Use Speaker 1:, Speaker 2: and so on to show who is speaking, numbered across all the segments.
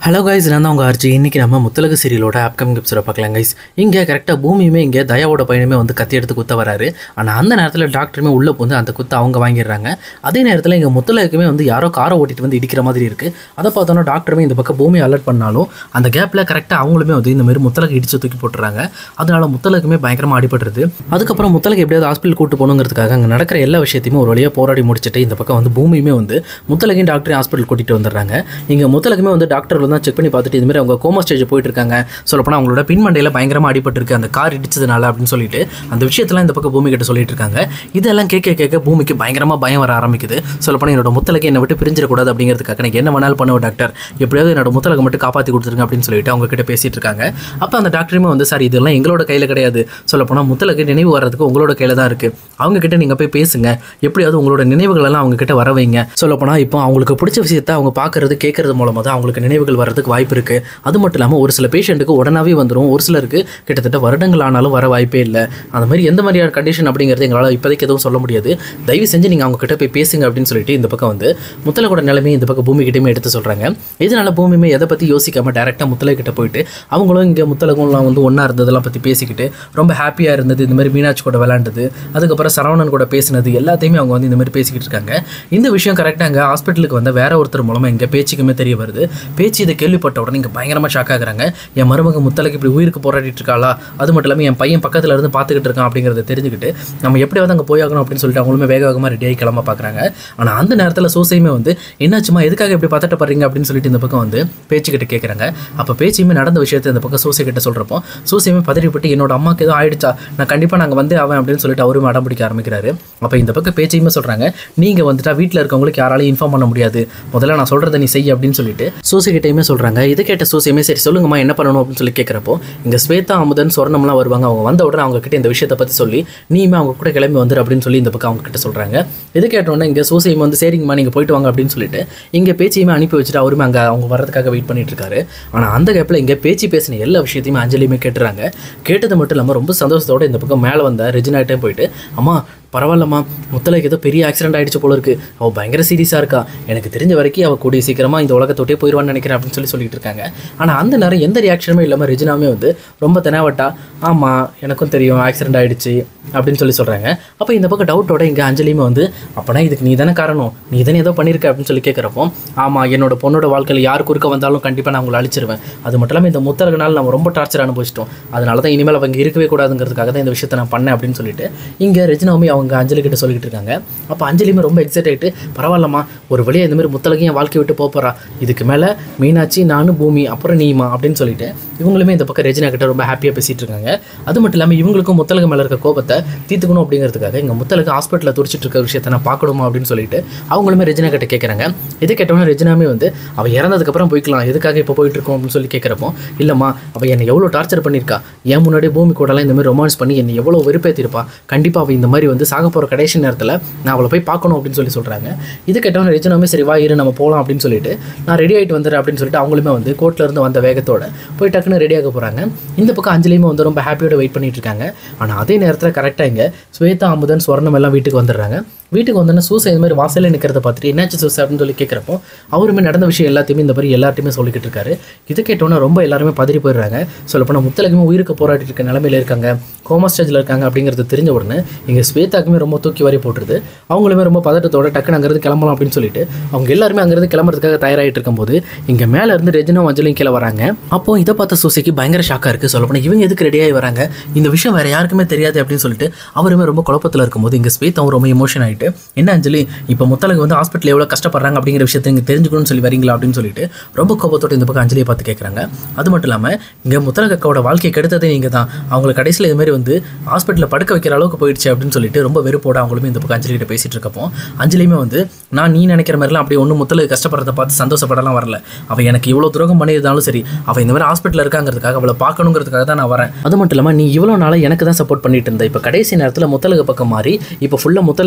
Speaker 1: hello guys நான் தான் உங்கள் ஆர்ஜி இன்றைக்கி நம்ம முத்தலகு சீரியலோட அப்கமிங் எபிசோட பார்க்கலாம் கைஸ் இங்கே கரெக்டாக பூமியுமே இங்கே தயாவோட பையனுமே வந்து கத்தி எடுத்து குத்த வராரு ஆனால் அந்த நேரத்தில் டாக்டருமே உள்ளே வந்து அந்த குத்தை அவங்க வாங்கிடுறாங்க அதே நேரத்தில் இங்கே முத்தலகுமே வந்து யாரோ காரை ஓட்டிட்டு வந்து இடிக்கிற மாதிரி இருக்குது அதை பார்த்தோன்னா டாக்டருமே இந்த பக்கம் பூமி அலர்ட் பண்ணாலும் அந்த கேப்பில் கரெக்டாக அவங்களுமே வந்து இந்த மாதிரி முத்தலகு இடிச்சு தூக்கி போட்டுறாங்க அதனால முத்தலகுமே பயங்கரமாக அடிபட்டுருது அதுக்கப்புறம் முத்தலகு எப்படியாவது ஹாஸ்பிட்டல் கூட்டு போகணுங்கிறதுக்காக அங்கே நடக்கிற எல்லா விஷயத்தையுமே ஒரு வழியாக போராடி முடிச்சுட்டு இந்த பக்கம் வந்து பூமியுமே வந்து முத்தலகையும் டாக்டரையும் ஹாஸ்பிட்டல் கூட்டிகிட்டு வந்துடுறாங்க இங்கே முத்தலகுமே வந்து டாக்டர் வந்து செக் பண்ணி பார்த்துட்டு இதுமாரி அவங்க கோமா ஸ்டேஜ் போயிட்டு இருக்காங்க சொல்லப்போனால் அவங்களோட பின்மண்டையில் பயங்கரமாக அடிபட்டிருக்கு அந்த கார் இடிச்சதுனால அப்படின்னு சொல்லிட்டு அந்த விஷயத்தெல்லாம் இந்த பக்கம் பூமி கிட்ட சொல்லிட்டு இருக்காங்க இதெல்லாம் கேட்க கேட்க பூமிக்கு பயங்கரமாக பயம் வர ஆரம்பிக்குது சொல்லப்போனால் என்னோட முத்தலகை என்னை விட்டு பிரிஞ்சிடக்கூடாது அப்படிங்கிறதுக்காக எனக்கு என்ன வேணாலும் பண்ணுவோம் டாக்டர் எப்படியாவது என்னோட முத்தலகை மட்டும் காப்பாற்றி கொடுத்துருங்க அப்படின்னு சொல்லிட்டு அவங்க கிட்ட பேசிட்டு இருக்காங்க அப்போ அந்த டாக்டருமே வந்து சார் இதெல்லாம் எங்களோட கையில் கிடையாது சொல்லப்போனால் முத்தலகை நினைவு வர்றதுக்கு உங்களோட கையில் தான் இருக்குது அவங்க கிட்ட நீங்கள் போய் பேசுங்க எப்படியாவது உங்களோட நினைவுகள் எல்லாம் அவங்க கிட்ட வர வைங்க சொல்லப்போனால் இப்போ அவங்களுக்கு பிடிச்ச விஷயத்தை அவங்க பார்க்கறது கேட்கறது மூலமாக தான் அவங்களுக்கு நினைவுகள் வர்றதுக்கு வாய்ப்பு இருக்குது அது மட்டும் இல்லாமல் ஒரு சில பேஷண்ட்டுக்கு உடனாவே வந்துடும் ஒரு சிலருக்கு கிட்டத்தட்ட வருடங்கள் ஆனாலும் வர வாய்ப்பே இல்லை அந்த மாதிரி எந்த மாதிரியான கண்டிஷன் அப்படிங்கிறது எங்களால் இப்போதைக்கு எதுவும் சொல்ல முடியாது தயவு செஞ்சு நீங்கள் அவங்க கிட்ட போய் பேசுங்க அப்படின்னு சொல்லிட்டு இந்த பக்கம் வந்து முத்தலகோட நிலைமையை இந்த பக்கம் பூமி கிட்டேயுமே எடுத்து சொல்கிறாங்க இதனால பூமியுமே எதை பற்றி யோசிக்காமல் டேரெக்டாக முத்தலை கிட்ட போயிட்டு அவங்களும் இங்கே முத்தலகம்லாம் வந்து ஒன்றா இருந்ததெல்லாம் பற்றி பேசிக்கிட்டு ரொம்ப ஹாப்பியாக இருந்தது இந்த மாதிரி மீனாட்சி கூட விளாண்டது அதுக்கப்புறம் சரவணன் கூட பேசினது எல்லாத்தையுமே அவங்க வந்து இந்த மாதிரி பேசிக்கிட்டு இருக்காங்க இந்த விஷயம் கரெக்டாக அங்கே ஹாஸ்பிட்டலுக்கு வந்த வேற ஒருத்தர் மூலமாக இங்கே பேச்சுக்குமே தெரிய வருது பேச்சு இதை கேள்விப்பட்ட உடனே இங்கே பயங்கரமாக ஷாக் ஆகுறாங்க என் மருமக முத்தலைக்கு இப்படி உயிருக்கு போராடிட்டு இருக்காளா அது மட்டும் இல்லாமல் என் பையன் பக்கத்தில் இருந்து பார்த்துக்கிட்டு இருக்கான் அப்படிங்கிறத தெரிஞ்சுக்கிட்டு நம்ம எப்படியாவது அங்கே போயாகணும் அப்படின்னு சொல்லிட்டு அவங்களுமே வேக வேகமாக ரெடியாகி கிளம்ப பார்க்குறாங்க ஆனால் அந்த நேரத்தில் சூசையுமே வந்து என்னாச்சுமா எதுக்காக இப்படி பதட்டப்படுறீங்க அப்படின்னு சொல்லிட்டு இந்த பக்கம் வந்து பேச்சுக்கிட்ட கேட்குறாங்க அப்போ பேச்சுமே நடந்த விஷயத்தை இந்த பக்கம் சூசை கிட்ட சொல்கிறப்போ சூசையுமே பதறிப்பட்டு என்னோட அம்மாக்கு எதுவும் ஆயிடுச்சா நான் கண்டிப்பாக நாங்கள் வந்து அவன் அப்படின்னு சொல்லிட்டு அவருமே அடம் பிடிக்க ஆரம்பிக்கிறாரு அப்போ இந்த பக்கம் பேச்சையுமே சொல்கிறாங்க நீங்கள் வந்துட்டா வீட்டில் இருக்கவங்களுக்கு யாராலையும் இன்ஃபார்ம் பண்ண முடியாது முதல்ல நான் சொல்கிறத நீ செய் அப்படின்னு சொல்லிட்டு சூசை கிட்டையுமே சொல்கிறாங்க இதை கேட்ட சூசையுமே சரி சொல்லுங்கம்மா என்ன பண்ணணும் அப்படின்னு சொல்லி கேட்குறப்போ இங்கே ஸ்வேதா அமுதன் சொர்ணம்லாம் வருவாங்க அவங்க வந்த உடனே அவங்க கிட்ட இந்த விஷயத்தை பற்றி சொல்லி நீயுமே அவங்க கூட கிளம்பி வந்துரு அப்படின்னு சொல்லி இந்த பக்கம் அவங்க கிட்ட சொல்கிறாங்க இது கேட்டோன்னே இங்கே சூசையும் வந்து சரிங்கம்மா நீங்கள் போயிட்டு வாங்க அப்படின்னு சொல்லிட்டு இங்கே பேச்சையுமே அனுப்பி வச்சுட்டு அவருமே அங்கே அவங்க வர்றதுக்காக வெயிட் பண்ணிட்டு இருக்காரு ஆனால் அந்த கேப்பில் இங்கே பேச்சு பேசின எல்லா விஷயத்தையுமே அஞ்சலியுமே கேட்டுறாங்க கேட்டது மட்டும் இல்லாமல் ரொம்ப சந்தோஷத்தோட இந்த பக்கம் மேலே வந்த ரெஜினாட்டே போயிட்டு அம்மா பரவாயில்லம்மா முத்தலைக்கு ஏதோ பெரிய ஆக்சிடென்ட் ஆயிடுச்சு போல இருக்கு அவள் பயங்கர சீரியஸாக இருக்கா எனக்கு தெரிஞ்ச வரைக்கும் அவள் கூடிய சீக்கிரமாக இந்த உலகத்தொட்டே போயிடுவான்னு நினைக்கிறேன் அப்படின்னு சொல்லி சொல்லிட்டு இருக்காங்க ஆனால் அந்த நேரம் எந்த ரியாக்ஷனுமே இல்லாமல் ரெஜினாமே வந்து ரொம்ப தெனாவட்டா ஆமாம் எனக்கும் தெரியும் ஆக்சிடென்ட் ஆயிடுச்சு அப்படின்னு சொல்லி சொல்கிறாங்க அப்போ இந்த பக்கம் டவுட்டோட இங்கே அஞ்சலியுமே வந்து அப்போனா இதுக்கு நீ தானே காரணம் நீ தானே ஏதோ பண்ணியிருக்க அப்படின்னு சொல்லி கேட்குறப்போ ஆமாம் என்னோட பொண்ணோட வாழ்க்கையில் யார் குறுக்க வந்தாலும் கண்டிப்பாக நான் உங்களை அழிச்சிருவேன் அது மட்டும் இல்லாமல் இந்த முத்தரகனால் நம்ம ரொம்ப டார்ச்சர் அனுபவிச்சிட்டோம் அதனால தான் இனிமேல் அவங்க இருக்கவே கூடாதுங்கிறதுக்காக தான் இந்த விஷயத்தை நான் பண்ணேன் அப்படின்னு சொல்லிட்டு இங்கே ரெஜினாவுமே அவங்க அஞ்சலி கிட்ட சொல்லிக்கிட்டு இருக்காங்க அப்போ அஞ்சலியுமே ரொம்ப எக்ஸைட் ஆகிட்டு பரவாயில்லம்மா ஒரு வழியாக இந்த மாதிரி முத்தலகையும் வாழ்க்கை விட்டு போக போகிறா இதுக்கு மேலே மீனாட்சி நானும் பூமி அப்புறம் நீமா அப்படின்னு சொல்லிட்டு இவங்களுமே இந்த பக்கம் ரெஜினா கிட்ட ரொம்ப ஹாப்பியாக பேசிகிட்டு இருக்காங்க அது மட்டும் இல்லாமல் இவங்களுக்கும் முத்தலகு மேலே இருக்க கோபத்தை தீர்த்துக்கணும் அப்படிங்கிறதுக்காக இங்கே முத்தலகு ஹாஸ்பிட்டலில் துடிச்சிட்டு இருக்க விஷயத்தை நான் பார்க்கணுமா அப்படின்னு சொல்லிட்டு அவங்களுமே ரெஜினா கிட்ட கேட்குறாங்க இது கேட்டவொன்னே ரெஜினாமே வந்து அவள் இறந்ததுக்கப்புறம் போய்க்கலாம் எதுக்காக இப்போ போயிட்டு இருக்கோம் அப்படின்னு சொல்லி கேட்குறப்போ இல்லைம்மா அவள் என்னை எவ்வளோ டார்ச்சர் பண்ணியிருக்கா என் முன்னாடி பூமி கூடலாம் இந்த மாதிரி ரொமான்ஸ் பண்ணி என்னை எவ்வளோ வெறுப்பேற்றிருப்பா கண்டிப்பாக அவள் இந்த மாதிரி வந்து சாக போகிற கடைசி நேரத்தில் நான் அவளை போய் பார்க்கணும் அப்படின்னு சொல்லி சொல்கிறாங்க இது கேட்டவொன்னே ரெஜினாமே சரி வா இரு நம்ம போகலாம் அப்படின்னு சொல்லிட்டு நான் ரெடி ஆகிட்டு வந்துடுறேன் அப்படின்னு சொல்லிட்டு அவங்களுமே வந்து கோர்ட்ல இருந்து வந்த வேகத்தோட போய் டக்குன்னு ரெடியாக போகிறாங்க இந்த பக்கம் அஞ்சலியுமே வந்து ரொம்ப ஹாப்பியோட வெயிட் பண்ணிட்டு இருக்காங்க ஆனால் அதே நேரத்தில் கரெக்டாக இங்கே ஸ்வேதா அமுதன் ஸ்வர்ணம் எல்லாம் வீட்டுக்கு வந்துடுறாங்க வீட்டுக்கு வந்தோன்னே சூசை இந்த மாதிரி வாசலில் நிற்கிறத பார்த்துட்டு என்னாச்சு சூசை அப்படின்னு சொல்லி கேட்குறப்போ அவருமே நடந்த விஷயம் எல்லாத்தையுமே இந்த மாதிரி எல்லார்ட்டையுமே சொல்லிக்கிட்டு இருக்காரு இது கேட்டோன்னே ரொம்ப எல்லாருமே பதறி போயிடுறாங்க சொல்லப்போனால் முத்தலகுமே உயிருக்கு போராடிட்டு இருக்க நிலமையில இருக்காங்க கோமா ஸ்டேஜில் இருக்காங்க அப்படிங்கிறது தெரிஞ்ச உடனே இங்கே ஸ்வேதாக்குமே ரொம்ப தூக்கி வாரி போட்டுருது அவங்களுமே ரொம்ப பதட்டத்தோட டக்குன்னு அங்கேருந்து கிளம்பலாம் அப்படின்னு சொல்லிட்டு அவங்க எல்லாருமே அங்கேருந்து கிளம்புறதுக்காக தயாராகிட்டு இருக்கும்போது இங்கே மேலே இருந்து ரெஜினா அஞ்சலியும் கீழே வராங்க அப்போ இதை பார்த்த சூசைக்கு பயங்கர ஷாக்காக இருக்குது சொல்லப்போனால் இவங்க எதுக்கு ரெடியாகி வராங்க இந்த விஷயம் வேறு யாருக்குமே தெரியாது அப்படின்னு சொல்லிட்டு அவருமே ரொம்ப குழப்பத்தில் இருக்கும்போது இங்கே ஸ்வேதாவும் ரொம்ப எமோஷன் ஆகிட்டு என்ன அஞ்சலி இப்போ முத்தலகு வந்து ஹாஸ்பிட்டல் எவ்வளோ கஷ்டப்படுறாங்க அப்படிங்கிற விஷயத்தை இங்கே தெரிஞ்சுக்கணும்னு சொல்லி வரீங்களா அப்படின்னு சொல்லிட்டு ரொம்ப கோபத்தோட இந்த பக்கம் அஞ்சலியை பார்த்து கேட்குறாங்க அது மட்டும் இல்லாமல் இங்கே முத்தலகு அக்காவோட வாழ்க்கையை கெடுத்ததே நீங்கள் தான் அவங்களை கடைசியில் இது மாதிரி வந்து ஹாஸ்பிட்டலில் படுக்க வைக்கிற அளவுக்கு போயிடுச்சு அப்படின்னு சொல்லிட்டு ரொம்ப வெறுப்போட அவங்களுமே இந்த பக்கம் அஞ்சலி கிட்ட பேசிட்டு இருக்கப்போ அஞ்சலியுமே வந்து நான் நீ நினைக்கிற மாதிரிலாம் அப்படியே ஒன்றும் முத்தலகு கஷ்டப்படுறத பார்த்து சந்தோஷப்படலாம் வரல அவள் எனக்கு இவ்வளோ துரோகம் பண்ணியிருந்தாலும் சரி அவள் இந்த மாதிரி ஹாஸ்பிட்டலில் இருக்காங்கிறதுக்காக அவளை பார்க்கணுங்கிறதுக்காக தான் நான் வரேன் அது மட்டும் இல்லாமல் நீ இவ்வளோ நாளாக எனக்கு தான் சப்போர்ட் பண்ணிட்டு இருந்த இப்போ கடைசி நேரத்தில் முத்தலகு பக்கம் மாறி இப்போ ஃபுல்லாக முத்தலகு சப்போர்ட்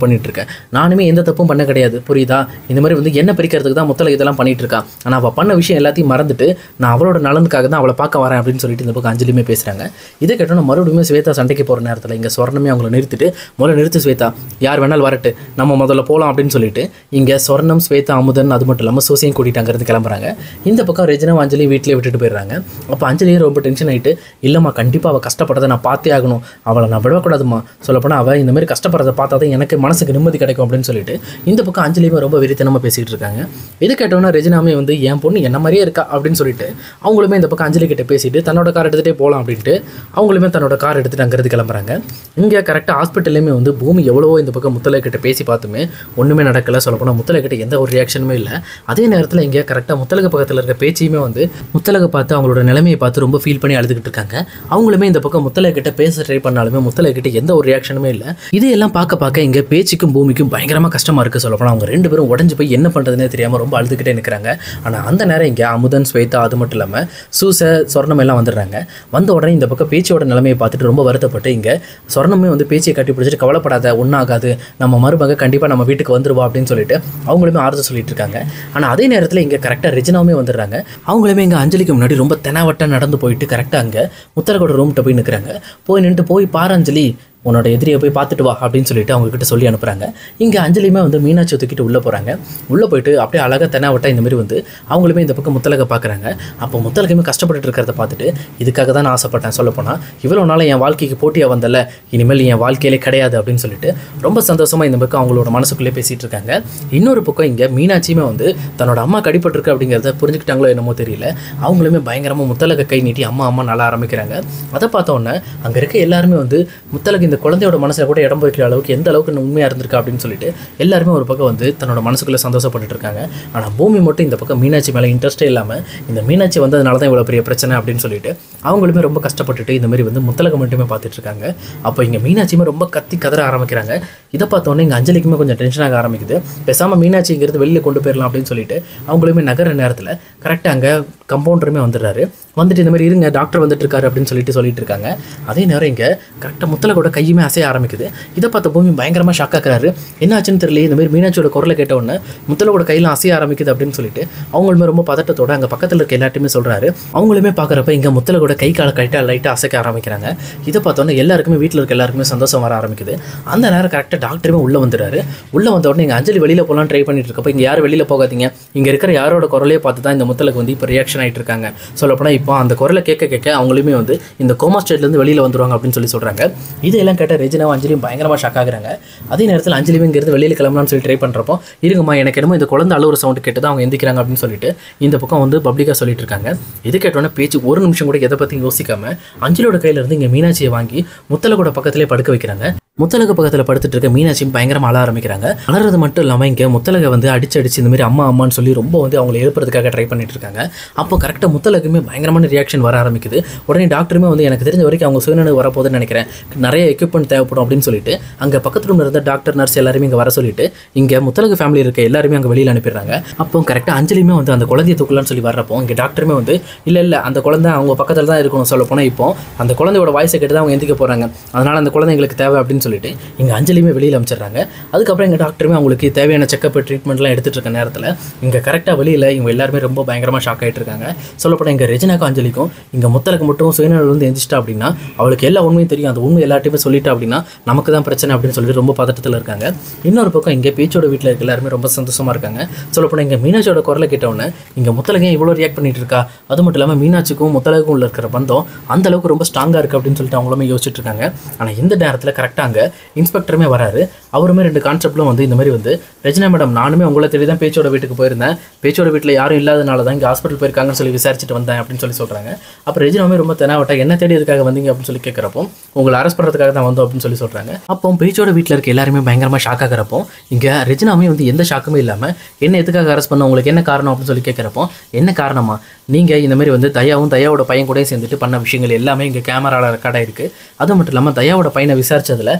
Speaker 1: ஒர்க் பண்ணிட்டு இருக்கேன் நானுமே எந்த தப்பும் பண்ண கிடையாது புரியுதா இந்த மாதிரி வந்து என்ன பிரிக்கிறதுக்கு தான் முத்தலகு இதெல்லாம் பண்ணிட்டு இருக்கா ஆனால் அவள் பண்ண விஷயம் எல்லாத்தையும் மறந்துட்டு நான் அவளோட நலனுக்காக தான் அவளை பார்க்க வரேன் அப்படின்னு சொல்லிட்டு இந்த பக்கம் அஞ்சலியுமே பேசுகிறாங்க இதை கேட்டோன்னா மறுபடியும் ஸ்வேதா சண்டைக்கு போகிற நேரத்தில் இங்கே சொர்ணமே அவங்கள நிறுத்திட்டு முதல்ல நிறுத்து ஸ்வேதா யார் வேணாலும் வரட்டு நம்ம முதல்ல போகலாம் அப்படின்னு சொல்லிட்டு இங்கே சொர்ணம் ஸ்வேதா அமுதன் அது மட்டும் இல்லாமல் சோசியம் கூட்டிட்டு அங்கேருந்து கிளம்புறாங்க இந்த பக்கம் ரெஜினா அஞ்சலி வீட்டிலே விட்டுட்டு போயிடுறாங்க அப்போ அஞ்சலியும் ரொம்ப டென்ஷன் ஆகிட்டு இல்லைம்மா கண்டிப்பாக அவள் கஷ்டப்படுறதை நான் பார்த்தே ஆகணும் அவளை நான் விடக்கூடாதும்மா சொல்லப்போனால் அவள் இந்த மாதிரி கஷ்டப்படுறதை பார்த்தா தான் எனக்கு மனசுக்கு நிம்மதி கிடைக்கும் அப்படின்னு சொல்லிட்டு இந்த பக்கம் அஞ்சலியுமே ரொம்ப வெறித்தனமாக பேசிகிட்டு இருக்காங்க இது கேட்டோன்னா ரெஜினாமே வந்து என் பொண்ணு என்ன மாதிரியே இருக்கா அப்படின்னு சொல்லிட்டு அவங்களுமே இந்த பக்கம் அஞ்சலி கிட்ட பேசிட்டு தன்னோட கார் எடுத்துகிட்டே போகலாம் அப்படின்ட்டு அவங்களுமே தன்னோட கார் எடுத்துகிட்டு அங்கேருந்து கிளம்புறாங்க இங்கே கரெக்டாக ஹாஸ்பிட்டல்லையுமே வந்து பூமி எவ்வளவோ இந்த பக்கம் முத்தலை கிட்ட பேசி பார்த்துமே ஒன்றுமே நடக்கலை சொல்லப்போனால் முத்தலை கிட்ட எந்த ஒரு ரியாக்ஷனுமே இல்லை அதே நேரத்தில் இங்கே கரெக்டாக முத்தலக பக்கத்தில் இருக்க பேச்சையுமே வந்து முத்தலக பார்த்து அவங்களோட நிலைமையை பார்த்து ரொம்ப ஃபீல் பண்ணி அழுதுகிட்டு இருக்காங்க அவங்களுமே இந்த பக்கம் முத்தலை கிட்ட பேச ட்ரை பண்ணாலுமே முத்தலை கிட்ட எந்த ஒரு ரியாக்ஷனுமே இல்லை இதையெல்லாம் பார்க்க பார்க்க இங்கே பேச்சுக்கும் பூமிக்கும் பயங்கரமாக கஷ்டமாக இருக்குது சொல்லப்போனால் அவங்க ரெண்டு பேரும் உடஞ்சு போய் என்ன பண்ணுறதுனே தெரியாமல் ரொம்ப அழுதுகிட்டே நிற்கிறாங்க ஆனால் அந்த நேரம் இங்கே அமுதன் ஸ்வேதா அது மட்டும் இல்லாமல் சூச சொர்ணம் எல்லாம் வந்துடுறாங்க வந்த உடனே இந்த பக்கம் பேச்சோட நிலைமையை பார்த்துட்டு ரொம்ப வருத்தப்பட்டு இங்கே சொர்ணமே வந்து பேச்சை கட்டி பிடிச்சிட்டு கவலைப்படாத ஒன்றாகாது நம்ம மருமக கண்டிப்பாக நம்ம வீட்டுக்கு வந்துருவா அப்படின்னு சொல்லிட்டு அவங்களுமே ஆறுதல் சொல்லிட்டு இருக்காங்க ஆனால் அதே நேரத்தில் இங்கே கரெக்டாக ரெஜினாவுமே வந்துடுறாங்க அவங்களுமே இங்கே அஞ்சலிக்கு முன்னாடி ரொம்ப தெனாவட்டம் நடந்து போயிட்டு கரெக்டாக அங்கே முத்தரகோட ரூம்கிட்ட போய் நிற்கிறாங்க போய் நின்றுட்டு போய் பாரு அஞ்சலி உன்னோட எதிரியை போய் பார்த்துட்டு வா அப்படின்னு சொல்லிட்டு அவங்க கிட்ட சொல்லி அனுப்புறாங்க இங்கே அஞ்சலியுமே வந்து மீனாட்சி தூக்கிட்டு உள்ளே போகிறாங்க உள்ளே போயிட்டு அப்படியே அழகாக தெனாவட்டா இந்த மாதிரி வந்து அவங்களுமே இந்த பக்கம் முத்தலகை பார்க்குறாங்க அப்போ முத்தலகையுமே கஷ்டப்பட்டுட்டு இருக்கிறத பார்த்துட்டு இதுக்காக தான் நான் ஆசைப்பட்டேன் சொல்ல போனால் இவ்வளோ நாள் என் வாழ்க்கைக்கு போட்டியாக வந்தல இனிமேல் என் வாழ்க்கையிலே கிடையாது அப்படின்னு சொல்லிட்டு ரொம்ப சந்தோஷமாக இந்த பக்கம் அவங்களோட மனசுக்குள்ளே பேசிகிட்டு இருக்காங்க இன்னொரு பக்கம் இங்கே மீனாட்சியுமே வந்து தன்னோட அம்மா கடிப்பட்டிருக்கு அப்படிங்கிறத புரிஞ்சுக்கிட்டாங்களோ என்னமோ தெரியல அவங்களுமே பயங்கரமாக முத்தலகை கை நீட்டி அம்மா அம்மா நல்லா ஆரம்பிக்கிறாங்க அதை பார்த்த உடனே அங்கே இருக்க எல்லாருமே வந்து முத்தலகு இந்த குழந்தையோட மனசில் கூட இடம் வைக்கிற அளவுக்கு எந்த அளவுக்கு உண்மையாக இருந்திருக்கா அப்படின்னு சொல்லிட்டு எல்லாருமே ஒரு பக்கம் வந்து தன்னோட மனசுக்குள்ளே சந்தோஷப்பட்டுட்டு இருக்காங்க ஆனால் பூமி மட்டும் இந்த பக்கம் மீனாட்சி மேலே இன்ட்ரெஸ்டே இல்லாமல் இந்த மீனாட்சி வந்ததுனால தான் இவ்வளோ பெரிய பிரச்சனை அப்படின்னு சொல்லிட்டு அவங்களுமே ரொம்ப கஷ்டப்பட்டுட்டு இந்த மாதிரி வந்து முத்தலக மட்டுமே பார்த்துட்டு இருக்காங்க அப்போ இங்கே மீனாட்சியுமே ரொம்ப கத்தி கதற ஆரம்பிக்கிறாங்க இதை பார்த்தோன்னே இங்கே அஞ்சலிக்குமே கொஞ்சம் டென்ஷன் ஆக ஆரம்பிக்குது பேசாமல் மீனாட்சி இங்கிருந்து வெளியில் கொண்டு போயிடலாம் அப்படின்னு சொல்லிட்டு அவங்களுமே நகர நேரத்தில் கரெக்டாக அங்கே கம்பவுண்டருமே வந்துடுறாரு வந்துட்டு இந்த மாதிரி இருங்க டாக்டர் வந்துட்டு இருக்காரு அப்படின்னு சொல்லிட்டு சொல்லிட்டு இருக்காங்க அதே நேரம் இங்கே கரெக்டாக முத்தலகோட கையுமே அசைய ஆரம்பிக்குது இதை பார்த்த பூமி பயங்கரமாக ஷாக் ஆக்குறாரு என்ன ஆச்சுன்னு தெரியல இந்த மாதிரி மீனாட்சியோட குரலை கேட்ட உடனே முத்தலகோட கையில் அசைய ஆரம்பிக்குது அப்படின்னு சொல்லிட்டு அவங்களுமே ரொம்ப பதட்டத்தோட அங்கே பக்கத்தில் இருக்க எல்லாத்தையுமே சொல்கிறாரு அவங்களுமே பார்க்குறப்ப இங்கே முத்தலகோட கை காலை கைட்டாக லைட்டாக அசைக்க ஆரம்பிக்கிறாங்க இதை பார்த்தோன்னே எல்லாருக்குமே வீட்டில் இருக்க எல்லாருக்குமே சந்தோஷம் வர ஆரம்பிக்குது அந்த நேரம் கரெக்டாக டாக்டருமே உள்ளே வந்துடுறாரு உள்ளே வந்த உடனே இங்கே அஞ்சலி வெளியில் போகலாம் ட்ரை பண்ணிட்டு இருக்கப்போ இங்கே யாரும் வெளியில் போகாதீங்க இங்கே இருக்கிற யாரோட குரலையே பார்த்து தான் இந்த முத்தலுக்கு வந்து இப்போ ரியாக்ஷன் ஆகிட்டு இருக்காங்க சொல்லப்போனால் இப்போ அந்த குரலை கேட்க கேட்க அவங்களுமே வந்து இந்த கோமா ஸ்டேட்லேருந்து வெளியில் வந்துருவாங்க அப்படின்னு சொல்லி சொல்கிறாங்க இதெல்லாம் கேட்ட ரெஜினாவும் அஞ்சலியும் பயங்கரமாக ஷாக் ஆகுறாங்க அதே நேரத்தில் அஞ்சலியும் இங்கிருந்து வெளியில் கிளம்பலாம்னு சொல்லி ட்ரை பண்ணுறப்போ இருங்கம்மா எனக்கு என்னமோ இந்த குழந்தை அழுவுற சவுண்டு கேட்டு தான் அவங்க எந்திக்கிறாங்க அப்படின்னு சொல்லிட்டு இந்த பக்கம் வந்து பப்ளிக்காக சொல்லிட்டு இருக்காங்க இது கேட்டோன்னே பேச்சு ஒரு நிமிஷம் கூட எதை பற்றியும் யோசிக்காம அஞ்சலியோட கையில இருந்து இங்கே மீனாட்சியை வாங்கி முத்தலகோட பக்கத்திலே படுக்க வைக்கிறாங்க முத்தலக பக்கத்தில் படுத்துட்டு இருக்க மீனாட்சியும் பயங்கரமாக அழ ஆரம்பிக்கிறாங்க அலறது மட்டும் இல்லாமல் இங்கே முத்தலகை வந்து அடிச்சு அடிச்சு இந்த மாதிரி அம்மா அம்மான்னு சொல்லி ரொம்ப வந்து அவங்களை எழுப்புறதுக்காக ட்ரை பண்ணிட்டு இருக்காங்க அப்போ கரெக்டாக முத்தலகுமே பயங்கரமான ரியாக்ஷன் வர ஆரம்பிக்குது உடனே டாக்டருமே வந்து எனக்கு தெரிஞ்ச வரைக்கும் அவங்க சுயநினைவு வரப்போகுதுன்னு நினைக்கிறேன் நிறைய எக்யூப்மெண்ட் தேவைப்படும் அப்படின்னு சொல்லிட்டு அங்கே பக்கத்து ரூமில் இருந்த டாக்டர் நர்ஸ் எல்லாருமே இங்கே வர சொல்லிட்டு இங்கே முத்தலகு ஃபேமிலி இருக்க எல்லாருமே அங்கே வெளியில் அனுப்பிடுறாங்க அப்போ கரெக்டாக அஞ்சலியுமே வந்து அந்த குழந்தைய தூக்கலாம்னு சொல்லி வர்றப்போ இங்கே டாக்டருமே வந்து இல்லை இல்லை அந்த குழந்தை அவங்க பக்கத்தில் தான் இருக்கணும் சொல்ல போனால் இப்போ அந்த குழந்தையோட வாய்ஸை கேட்டு தான் அவங்க எந்திக்க போகிறாங்க அதனால் அந்த குழந்தை எங்களுக்கு தேவை அப்படின்னு சொல்லிட்டு இங்கே அஞ்சலியுமே வெளியில் அமைச்சிடுறாங்க அதுக்கப்புறம் எங்கள் டாக்டருமே அவங்களுக்கு தேவையான செக்கப் ட்ரீட்மெண்ட்லாம் எடுத்துகிட்டு இருக்க நேரத்தில் இங்கே கரெக்டாக வெளியில் இவங்க எல்லாருமே ரொம்ப பயங்கரமாக ஷாக் ஆகிட்டு இருக்காங்க சொல்லப்போனால் இங்கே ரெஜினாக்கும் அஞ்சலிக்கும் இங்கே முத்தலுக்கு மட்டும் சுயநலம் வந்து எந்திச்சிட்டா அப்படின்னா அவளுக்கு எல்லா உண்மையும் தெரியும் அந்த உண்மை எல்லாத்தையுமே சொல்லிட்டா அப்படின்னா நமக்கு தான் பிரச்சனை அப்படின்னு சொல்லிட்டு ரொம்ப பதட்டத்தில் இருக்காங்க இன்னொரு பக்கம் இங்கே பேச்சோட வீட்டில் இருக்க எல்லாருமே ரொம்ப சந்தோஷமாக இருக்காங்க சொல்லப்போனால் இங்கே மீனாட்சியோட குரலை கேட்டவுடனே இங்கே முத்தலகு ஏன் இவ்வளோ ரியாக்ட் பண்ணிட்டு இருக்கா அது மட்டும் இல்லாமல் மீனாட்சிக்கும் முத்தலகுக்கும் உள்ள இருக்கிற பந்தம் அந்த அளவுக்கு ரொம்ப ஸ்ட்ராங்காக இருக்குது அப்படின்னு சொல்லிட்டு அவங்களுமே யோசிச்சுட்டு இருக்காங்க ஆனால் இந்த நேரத்தில் கரெக்டாக அங்கே இன்ஸ்பெக்டருமே வராரு அவருமே ரெண்டு கான்செப்ட்லும் வந்து இந்த மாதிரி வந்து ரெஜினா மேடம் நானுமே உங்களை தேடி தான் பேச்சோட வீட்டுக்கு போயிருந்தேன் பேச்சோட வீட்டில் யாரும் இல்லாதனால தான் இங்கே ஹாஸ்பிட்டல் போயிருக்காங்கன்னு சொல்லி விசாரிச்சுட்டு வந்தேன் அப்படின்னு சொல்லி சொல்கிறாங்க அப்போ ரெஜினாவுமே ரொம்ப தெனாவட்டா என்ன தேடி எதுக்காக வந்தீங்க அப்படின்னு சொல்லி கேட்குறப்போ உங்களை அரெஸ்ட் பண்ணுறதுக்காக தான் வந்தோம் அப்படின்னு சொல்லி சொல்கிறாங்க அப்போ பேச்சோட வீட்டில் இருக்க எல்லாருமே பயங்கரமாக ஷாக் ஆகிறப்போ இங்கே ரெஜினாவுமே வந்து எந்த ஷாக்குமே இல்லாமல் என்ன எதுக்காக அரெஸ்ட் பண்ண உங்களுக்கு என்ன காரணம் அப்படின்னு சொல்லி கேட்குறப்போ என்ன காரணமா நீங்கள் இந்த மாதிரி வந்து தயாவும் தயாவோட பையன் கூடயும் சேர்ந்துட்டு பண்ண விஷயங்கள் எல்லாமே இங்கே கேமராவில் ரெக்கார்ட் ஆயிருக்கு அது மட்டும் இல்லாமல் தயாவோட பையனை விசாரிச்சதுல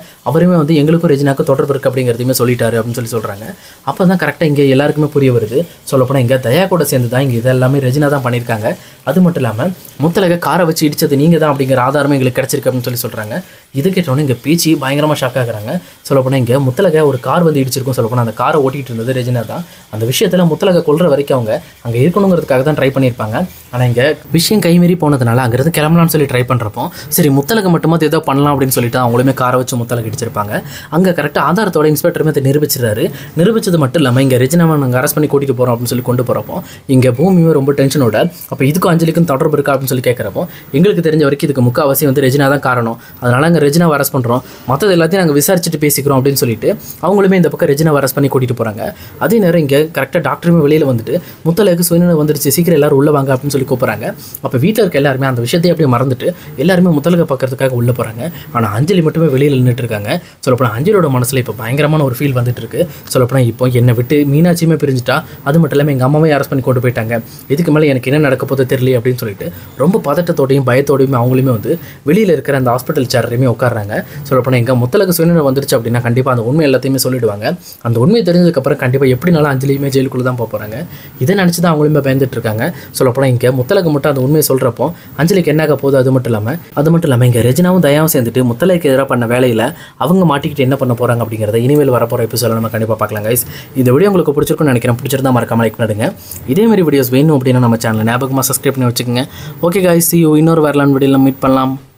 Speaker 1: அவருமே வந்து எங்களுக்கும் ரெஜினாக்கும் தொடர்பு இருக்குது அப்படிங்கிறதையுமே சொல்லிட்டாரு அப்படின்னு சொல்லி சொல்கிறாங்க அப்போ தான் கரெக்டாக இங்கே எல்லாருக்குமே புரிய வருது சொல்லப்போனால் இங்கே தயா கூட சேர்ந்து தான் இங்கே இதெல்லாமே ரெஜினா தான் பண்ணியிருக்காங்க அது மட்டும் இல்லாமல் முத்தலக காரை வச்சு இடிச்சது நீங்கள் தான் அப்படிங்கிற ஆதாரமே எங்களுக்கு கிடச்சிருக்கு அப்படின்னு சொல்லி சொல்கிறாங்க இது கேட்டோன்னே இங்கே பீச்சி பயங்கரமாக ஷாக் ஆகுறாங்க சொல்லப்போனால் இங்கே முத்தலக ஒரு கார் வந்து இடிச்சிருக்கும் சொல்லப்போனால் அந்த காரை ஓட்டிகிட்டு இருந்தது ரெஜினா தான் அந்த விஷயத்தில் முத்தலக கொல்ற வரைக்கும் அவங்க அங்கே இருக்கணுங்கிறதுக்காக தான் ட்ரை பண்ணியிருப்பாங்க ஆனால் இங்கே விஷயம் கைமீறி போனதுனால அங்கேருந்து கிளம்பலாம்னு சொல்லி ட்ரை பண்ணுறப்போ சரி முத்தலக மட்டுமா ஏதோ பண்ணலாம் அப்படின்னு சொல்லிட்டு அவங்களுமே காரை வச்சு முத்தலக இடிச்சிருப்பாங்க அங்கே கரெக்டாக ஆதாரத்தோட இன்ஸ்பெக்டருமே அதை நிரூபிச்சிருக்காரு நிரூபிச்சது மட்டும் இல்லாமல் இங்கே ரெஜினாவை நாங்கள் அரெஸ்ட் பண்ணி கூட்டிகிட்டு போகிறோம் அப்படின்னு சொல்லி கொண்டு போகிறப்போ இங்கே பூமியுமே ரொம்ப டென்ஷனோட அப்போ இதுக்கும் அஞ்சலிக்கும் தொடர்பு இருக்கா அப்படின்னு சொல்லி கேட்குறப்போ எங்களுக்கு தெரிஞ்ச வரைக்கும் இதுக்கு முக்கால்வாசி வந்து ரெஜினா தான் காரணம் அதனால் அங்கே ரெஜினாவை அரெஸ்ட் பண்ணுறோம் மற்றது எல்லாத்தையும் நாங்கள் விசாரிச்சுட்டு பேசிக்கிறோம் அப்படின்னு சொல்லிட்டு அவங்களுமே இந்த பக்கம் ரெஜினாவை அரெஸ்ட் பண்ணி கூட்டிகிட்டு போகிறாங்க அதே நேரம் இங்கே கரெக்டாக டாக்டருமே வெளியில் வந்துட்டு முத்தலைக்கு சுயநிலை வந்துருச்சு சீக்கிரம் எல்லாரும் உள்ள வாங்க அப்படின்னு சொல்லி கூப்பிட்றாங்க அப்போ வீட்டில் இருக்க எல்லாருமே அந்த விஷயத்தையே அப்படியே மறந்துட்டு எல்லாருமே முத்தலகை பார்க்கறதுக்காக உள்ளே போகிறாங்க ஆனால் அஞ்சலி மட்டுமே வெளியில் நின்றுட்டு இருக்காங்க சொல்லப்போனால் அஞ்சலியோட மனசில் இப்போ பயங்கரமான ஒரு ஃபீல் வந்துட்டு இருக்கு சொல்லப்போனால் இப்போ என்னை விட்டு மீனாட்சியுமே பிரிஞ்சுட்டா அது மட்டும் இல்லாமல் எங்கள் அம்மாவே அரெஸ்ட் பண்ணி கொண்டு போயிட்டாங்க இதுக்கு மேலே எனக்கு என்ன நடக்க போதோ தெரியல அப்படின்னு சொல்லிட்டு ரொம்ப பதட்டத்தோடையும் பயத்தோடையும் அவங்களுமே வந்து வெளியில் இருக்கிற அந்த ஹாஸ்பிட்டல் சேர்லையுமே உட்காடுறாங்க சொல்லப்போனால் எங்கள் முத்தலகு சுயநிலை வந்துருச்சு அப்படின்னா கண்டிப்பாக அந்த உண்மை எல்லாத்தையுமே சொல்லிடுவாங்க அந்த உண்மை தெரிஞ்சதுக்கப்புறம் கண்டிப்பாக எப்படினாலும் அஞ்சலியுமே ஜெயிலுக்குள்ளே தான் போக போகிறாங்க இதை நினச்சி தான் அவங்களுமே பயந்துட்டு இருக்காங்க சொல்லப்போனால் இங்கே முத்தலகு மட்டும் அந்த உண்மையை சொல்கிறப்போ அஞ்சலிக்கு என்னாக போகுது அது மட்டும் இல்லாமல் அது மட்டும் இல்லாமல் இங்கே ரெஜினாவும் தயாவும் சேர்ந்துட்டு முத்தலைக்கு எதிராக பண்ண வேலையில் அவங்க மாட்டிக்கிட்டு என்ன பண்ண போகிறாங்க அப்படிங்கிறத இனிமேல் வரப்போகிற எபிசோட நம்ம கண்டிப்பாக பார்க்கலாம் கைஸ் இந்த வீடியோ உங்களுக்கு பிடிச்சிருக்கும்னு நினைக்கிறேன் பிடிச்சிருந்தா மறக்காம லைக் பண்ணுங்க இதே மாதிரி வீடியோஸ் வேணும் அப்படின்னா நம்ம சேனலை ஞாபகமாக சப்ஸ்கிரைப் பண்ணி வச்சுக்கோங்க ஓகே கைஸ் யூ இன்னொரு வரலான் வீடியோவில் மீட் பண்ணலாம்